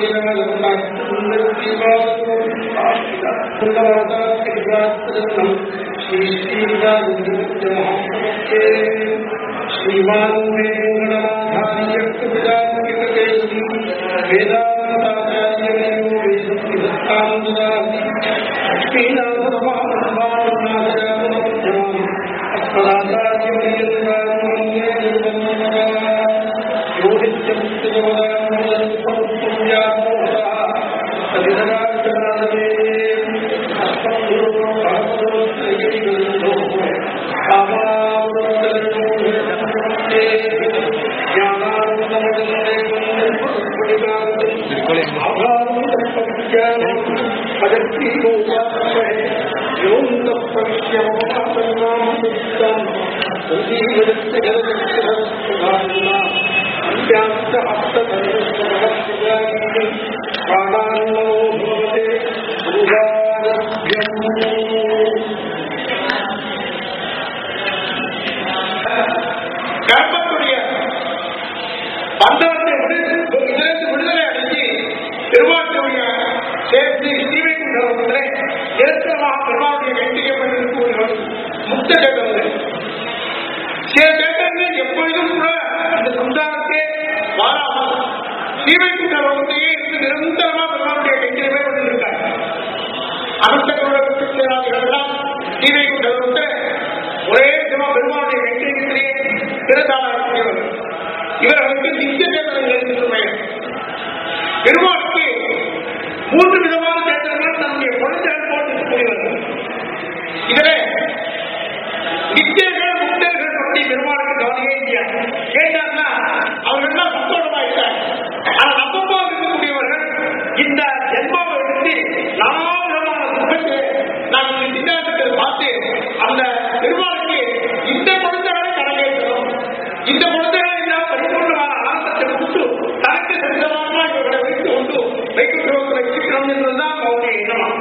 श्रीमान वेंकटनाथार्य कविराजकेसरी वेदांताचार्य वेदांतानुदासी கர்ப்பத்துடைய பந்தத்தை இதிலிருந்து விடுதலை அடைஞ்சு பெருமாட்டுடைய சேர்த்து ஸ்ரீவைகுண்டத்தில் நிரந்தரமாக பெருமாளுடைய வெற்றிக்கப்பட்டிருக்கும் முக்த கேட்டவர்கள் சில கேட்டவர்கள் எப்பொழுதும் கூட இந்த சம்சாரத்தை வாராமல் ஸ்ரீவைகுண்ட லோகத்தையே இருந்து நிரந்தரமாக பெருமாளுடைய வெற்றியமே கொண்டிருக்காங்க அனந்தகளோட எல்லாம் ஸ்ரீவைகுண்ட லோகத்தை ஒரே விதமா பெருமாளுடைய வெற்றியத்திலேயே பிறந்தாளர் இவர்களுக்கு நித்திய சேதனங்கள் என்று பெயர் பெருமாளுக்கு மூன்று விதமான சேத்தனங்கள் தன்னுடைய குழந்தைகள் போட்டிருக்கக்கூடியவர்கள் இதிலே நித்தியர்கள் முக்தர்கள் பற்றி பெருமாளுக்கு கவலையே இல்லையா கேட்டார்னா அவர்கள் எல்லாம் சந்தோஷமா இருக்காங்க ஆனா நம்ம போல இருக்கக்கூடியவர்கள் இந்த ஜென்மாவை எடுத்து நானா விதமான சுகத்தை நாம் இந்த சித்தாந்தத்தில் பார்த்து அந்த பெருமாளுக்கு இந்த குழந்தைகளை கடகேற்றணும் இந்த குழந்தைகளை எல்லாம் பரிபூர்ணமான ஆனந்தத்தை கொடுத்து தனக்கு சொந்தமாக இவர்களை வைத்து கொண்டு வைக்கிறோம் வச்சிருக்கணும் என்பதுதான் அவருடைய எண்ணம்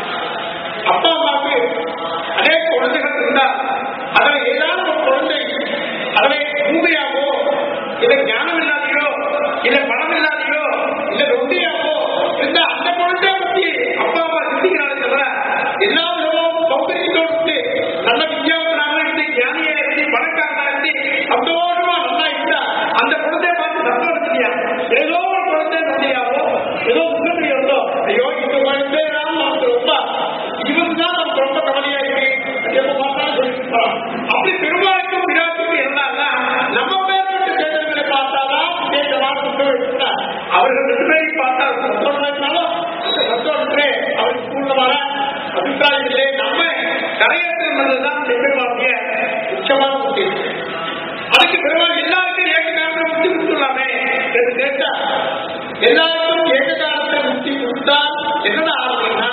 அப்பா அம்மாவுக்கு அதே குழந்தைகள் இருந்தா அதில் ஏதாவது ஒரு குழந்தை அதில் மூமையாவோ இல்லை ஞானம் இல்லாதையோ இல்லை பணம் இல்லாதையோ இல்லை ரொட்டியாவோ இருந்தா அந்த குழந்தைய பத்தி அப்பா அம்மா சிந்திக்கிறாங்க தவிர எல்லா விதமும் சௌகரியத்தோடு நல்ல வித்யாவனாக இருந்து ஞானியா இருந்து பணக்காரனா இருந்து சந்தோஷமா நல்லா இருந்தா அந்த குழந்தைய பார்த்து சந்தோஷம் இல்லையா ஏதோ ஒரு குழந்தை நன்றியாவோ ஏதோ முகமையோ ஐயோ இந்த குழந்தை நமக்கு ரொம்ப இவன் தான் நமக்கு ரொம்ப கவலையா இருக்கு எப்ப பார்த்தாலும் சொல்லிட்டு அப்படி பெருமாளுக்கும் விழாவுக்கும் இருந்தாங்க நம்ம பேர்பட்ட சேதங்களை பார்த்தாதான் விசேஷமான புத்தகம் எடுத்தா அவர்கள் ரெண்டு பேரையும் பார்த்தா சந்தோஷமா இருந்தாலும் அந்த சந்தோஷத்திலே அவருக்கு பூர்ணமான அபிப்பிராயம் இல்லை நம்ம கரையேற்றதுதான் பெருமாளுடைய உச்சமான புத்தி அதுக்கு பெருமாள் எல்லாருக்கும் ஏக காலத்தை முக்தி கொடுத்துடலாமே என்று கேட்டா எல்லாருக்கும் ஏக காலத்தை முக்தி கொடுத்தால் என்னடா ஆகுதுன்னா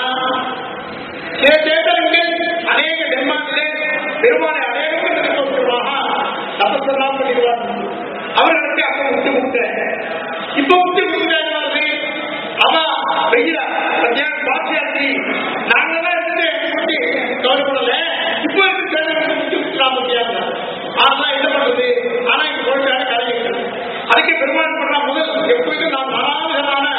சில தேட்டர்கள் அநேக ஜென்மாக்களே பெருமாளை அநேகம் சொல்லுவாக தப்பத்தெல்லாம் பண்ணிடுவார் அவர்களுக்கு அப்ப முக்தி கொடுத்த இப்ப முக்தி கொடுத்தாரு அவ வெயிலா மத்தியானம் பாத்தியாச்சு நாங்கெல்லாம் இருந்து பத்தி கவலைப்படல இப்ப இருக்கு தேர்தல் முக்தி கொடுத்துலாம் மத்தியானம் அதெல்லாம் என்ன பண்றது ஆனா இங்க குழந்தையான கதை அதுக்கு பெருமாள் பண்ண முதல் எப்பொழுதும் நாம் நானாவிதமான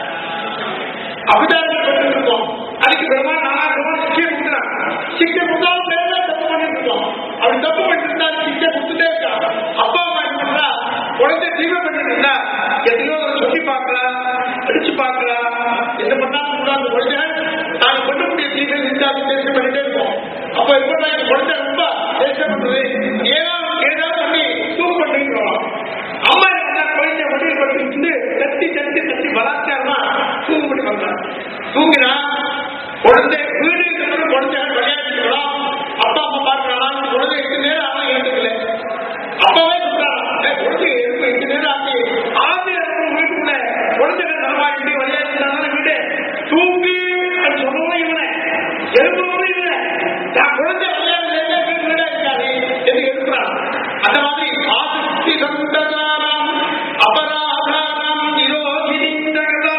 அபிதாரங்கள் பெற்றிருக்கோம் அதுக்கு பெருமாள் நானாவிதமான சிக்கை கொடுக்குறான் சிக்கை கொடுத்தாலும் பேர்ல தப்பு பண்ணிட்டு இருக்கோம் அப்படி தப்பு பண்ணிட்டு இருந்தா சிக்கை கொடுத்துட்டே இருக்கா அப்பா அம்மா என்ன பண்றா குழந்தை தீமை பண்ணிட்டு இருந்தா எத்தனையோ தடவை சொல்லி பார்க்கலாம் அடிச்சு பார்க்கலாம் என்ன பண்ணாலும் கூட அந்த குழந்தை நாங்க பண்ணக்கூடிய தீமை நின்று தேர்ச்சி பண்ணிட்டே இருக்கோம் அப்ப இப்ப நான் இந்த குழந்தை ரொம்ப தேர்ச்சி பண்றது ஏதாவது ஏதாவது பண்ணி தூக்கு பண்ணிக்கிறோம் அம்மா என்ன பண்ணா குழந்தைய வண்டியில் படுத்துட்டு தட்டி தட்டி தட்டி பலாச்சாரமா தூங்கு பண்ணி பண்றாங்க தூங்கினா குழந்தை வீடு இருக்கிற குழந்தை விளையாட்டுக்கலாம் அப்பா அம்மா பார்க்கலாம் குழந்தை எட்டு நேரம் ஆனா எழுந்துக்கல அப்பவே சொல்றாங்க குழந்தை எழுப்பு எட்டு நேரம் ஆச்சு ஆறு வீட்டுக்குள்ள குழந்தைகள் நலவாயிட்டு விளையாட்டுனால வீடு தூங்கி அது சொல்லவும் இவனை எழுப்பவும் இவனை நான் குழந்தை விளையாடுல வீட்டு வீடா இருக்காது என்று எழுப்புறான் அந்த மாதிரி ஆசக்தி சந்ததானம் அபராதானம் நிரோகினிந்தகதா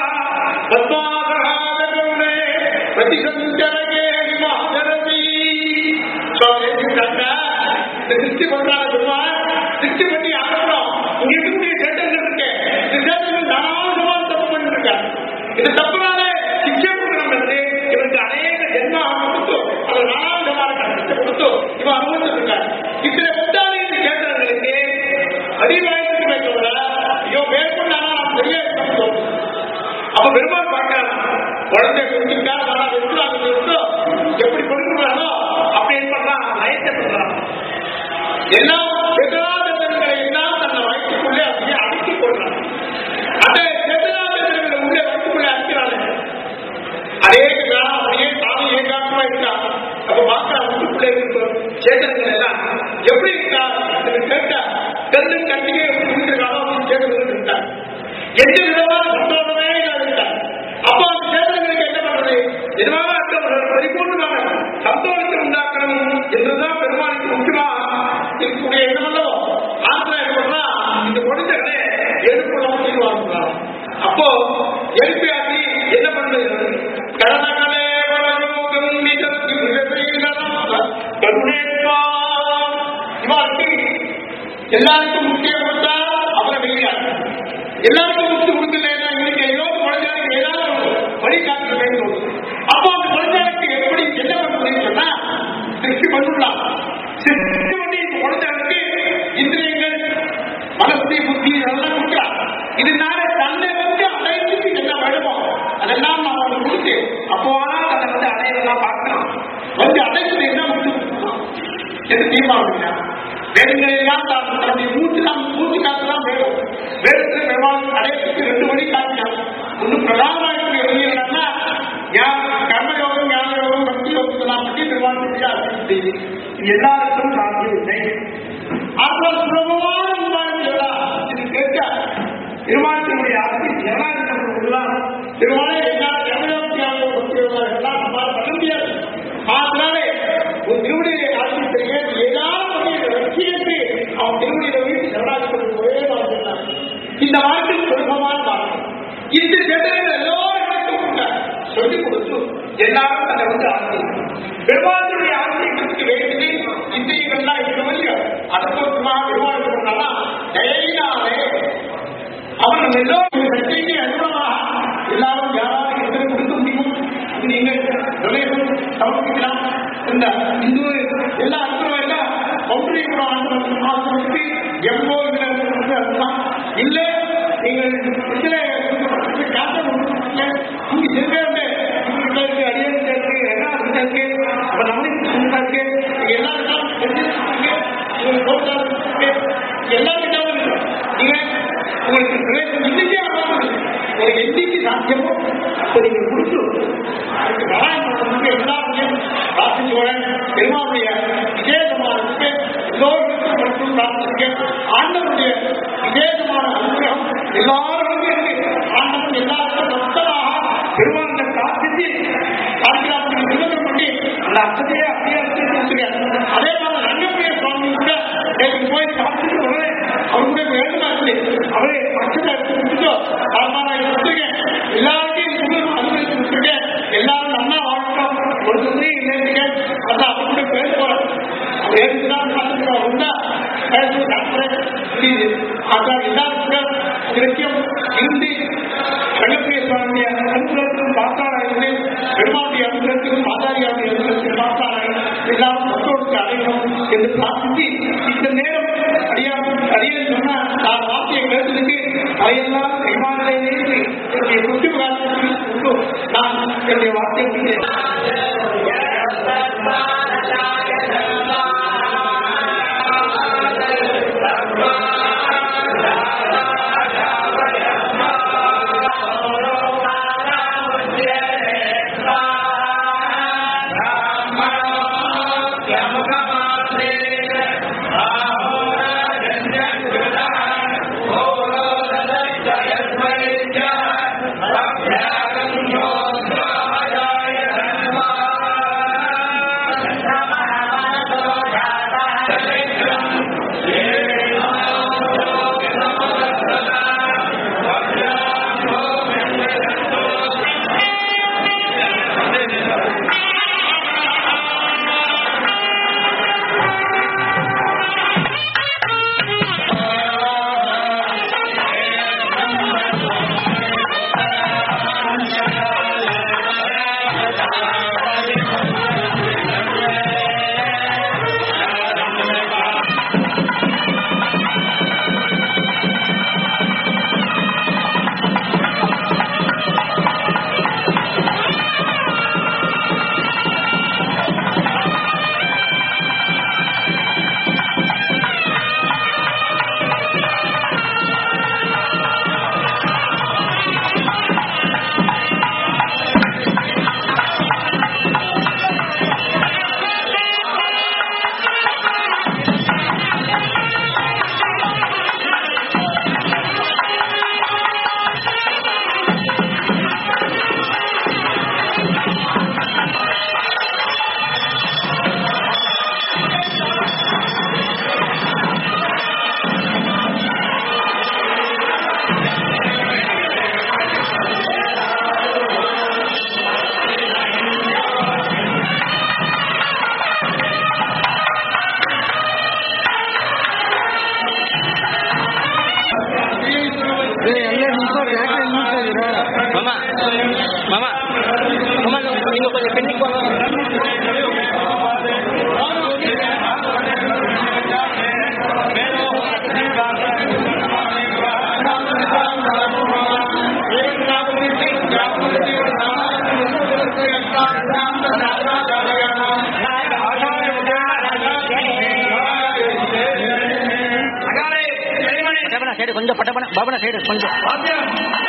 பத்மாகராதகமே பிரதிசந்தரகே மஹரதி சுவாமி எழுதிட்டாங்க இந்த திருஷ்டி பண்றாங்க பெருமாள் திருஷ்டி பண்ணி அகற்றோம் இங்க இருக்கக்கூடிய சேட்டங்கள் இருக்கு இந்த சேட்டங்கள் நானாவது தப்பு பண்ணிட்டு இருக்கேன் அப்ப பெருமாள் பார்க்கலாம் குழந்தை குடிச்சிருக்கா வரா வெட்டுறாங்க எப்படி கொடுக்குறானோ அப்படி என்ன பண்றான் நயத்தை பண்றான் எல்லாம் எதிராத பெண்களை எல்லாம் தன்னை வயிற்றுக்குள்ளே அப்படியே அடக்கிக் கொள்றான் அந்த எதிராத பெண்களை உள்ளே வயிற்றுக்குள்ளே அடிக்கிறாங்க அதே காலம் அப்படியே சாமி ஏகாந்தமா இருக்கா அப்ப பாக்குற வீட்டுக்குள்ளே இருக்க சேதனங்கள் எல்லாம் எப்படி இருக்கா என்று கேட்டா தென்னு கண்டிகை குடிச்சிருக்கானோ அப்படின்னு கேட்கறது இருக்கா எந்த விதமான சந்தோஷமே இல்லாத இருக்கா அப்போ அந்த சேதனங்களுக்கு என்ன பண்றது எதுவாக இருக்கவர்கள் பரிபூர்ணமாக சந்தோஷத்தை உண்டாக்கணும் என்றுதான் பெருமாளுக்கு முக்கியமா இருக்கக்கூடிய எண்ணம் அல்லவோ ஆந்திரா என்ன பண்ணா இந்த முடிஞ்சவனே எழுப்பணும் சொல்லுவாங்க அப்போ எழுப்பியாக்கி என்ன பண்றது கடனகளே வரயோகம் நிஜத்தி கருணேத்வா இவாருக்கு எல்லாருக்கும் முக்கியம் கொடுத்தா அவரை வெளியாரு எல்லாருக்கும் முக்கியம் கொடுக்கலன்னா இன்னைக்கு ஏதோ குழந்தைகளுக்கு ஏதாவது ஒரு வழி காட்ட வேண்டும் அப்போ அந்த குழந்தைகளுக்கு எப்படி என்ன பண்ணுறதுன்னு சொன்னா திருஷ்டி பண்ணலாம் திருஷ்டி பண்ணி இந்த குழந்தைகளுக்கு இந்திரியங்கள் மனசு புத்தி இதெல்லாம் கொடுக்குறா இதனால தன்னை வந்து அடையத்துக்கு என்ன வேணுமோ அதெல்லாம் நம்ம அவனுக்கு கொடுத்து அப்போ ஆனா தன்னை வந்து அடையலாம் பார்க்கலாம் வந்து அடைச்சது என்ன முடிச்சு என்று தீர்மானம் வேதங்களை எல்லாம் தான் தன்னுடைய மூச்சு தான் மூச்சு காத்து தான் வேணும் வேதத்தில் பெருமாள் அடையத்துக்கு ரெண்டு வழி காட்டினார் ஒன்று பிரதானமாக இருக்கிற வழி என்னன்னா ஞான கர்மயோகம் ஞான யோகம் பக்தி யோகத்தெல்லாம் பற்றி பெருமாள் சொல்லி இது எல்லாருக்கும் சாத்தியம் இல்லை ஆனால் சுலபமான உருவாக்கம் எல்லாம் இது கேட்க திருமாத்தினுடைய ஆட்சி ஜனநாயகம் திருமணம் எல்லா கர்மயோகம் பக்தி யோகம் எல்லாம் நம்மால் பண்ண முடியாது அதனாலே உன் திருவடியை ஆட்சி செய்ய ஏதாவது வகையில் ரட்சியத்தை அவன் திருவடியில வீட்டு சரணாகி ஒரே வாழ்க்கை இந்த வாழ்க்கை சுலபமான வாழ்க்கை இந்த ஜெனரல் எல்லோரும் சொல்லி கொடுத்து எல்லாரும் அதை வந்து ஆட்சி பெருமாளுடைய ஆட்சியை கொடுக்க வேண்டியது இந்திரியங்கள்லாம் இருக்க முடியும் அதற்கோசமாக பெருமாள் சொன்னா தயையினாலே அவர்கள் எல்லோரும் சக்திக்கு அனுகூலமாக எல்லாரும் யாராவது எத்தனை கொடுக்க முடியும் அது நீங்கள் டொனேஷன் சமர்ப்பிக்கலாம் இந்த இந்து எல்லா அர்த்தம் எல்லாம் பௌண்டரி கூட ஆசிரமித்து எவ்வளோ இல்ல நீங்கள் இதுல காட்ட இங்க திரும்ப இருக்கு அடியன் இருக்கு என்ன இருக்கு அப்ப நம்மளுக்கு இருக்கு எல்லாருக்கும் தெரிஞ்சிருக்கு உங்களுக்கு போட்டால் இருக்கு எல்லாருக்கிட்ட இருக்கு நீங்க உங்களுக்கு பிரவேசம் இன்னைக்கே ஆகாது ஒரு எண்ணிக்கை சாத்தியமோ அப்ப நீங்க கொடுத்து அதுக்கு நாராயணன் எல்லாருமே பிரார்த்திச்சுக்கிறேன் பெருமாளுடைய விசேஷமானதுக்கு எல்லோருக்கும் மட்டும் பிரார்த்திக்க ஆண்டவருடைய விசேஷமான அனுகிரகம் எல்லாரும் இருக்கு ஆண்டவன் எல்லாருக்கும் மொத்தமாக பெருமாளை பிரார்த்தித்து பார்க்கிறார்கள் நிபந்தனை பண்ணி அந்த அர்த்தத்தையே அப்படியே அர்த்தத்தை கொடுத்துருக்காரு அதே மாதிரி ரங்கப்பிரிய சுவாமி கூட நேற்று போய் சாப்பிட்டு உடனே அவர் கூட வேண்டுமாச்சு அவரே அச்சத்தை எடுத்து கொடுத்துட்டோ அதனால நான் கொடுத்துருக்கேன் எல்லாருக்கும் இது அனுமதித்து கொடுத்துருக்கேன் எல்லாரும் நல்லா வாழ்க்கோம் ஒரு சொல்லி இல்லைங்க அதான் அவர் கூட பேச போறேன் அவர் ஏற்றுதான் பார்த்துக்கிறோம் உண்டா பேசுவது டாக்டர் அதான் எல்லாரும் கூட கிருத்தியம் இருந்து ரங்கப்பிரிய சுவாமிய அனுகிரகத்துக்கும் பார்த்தாராயிருந்து பெருமாளுடைய அனுகிரகத்துக்கும் மாதாரியாவுடைய அனுகிரகத்துக்கும் பார்த்தாராய் எல்லாரும் மக்களுக்கு அடையணும் என்று பிரார்த்தித்து இந்த நேரம் அடியா அடியே சொன்ன நான் வார்த்தையை கேட்டதுக்கு அதையெல்லாம் பெருமாளை நினைத்து என்னுடைய குட்டி உண்டு நான் என்னுடைய வார்த்தையை முடித்தேன் Yeah. மாமா மாமா நீங்க கொஞ்சம் பின்னிக்கு போங்க அகாரே, பெரியமணி, பட்டபனா சைடு கொஞ்சம் பட்டபனா பாபனா சைடு கொஞ்சம் வாத்தியம்.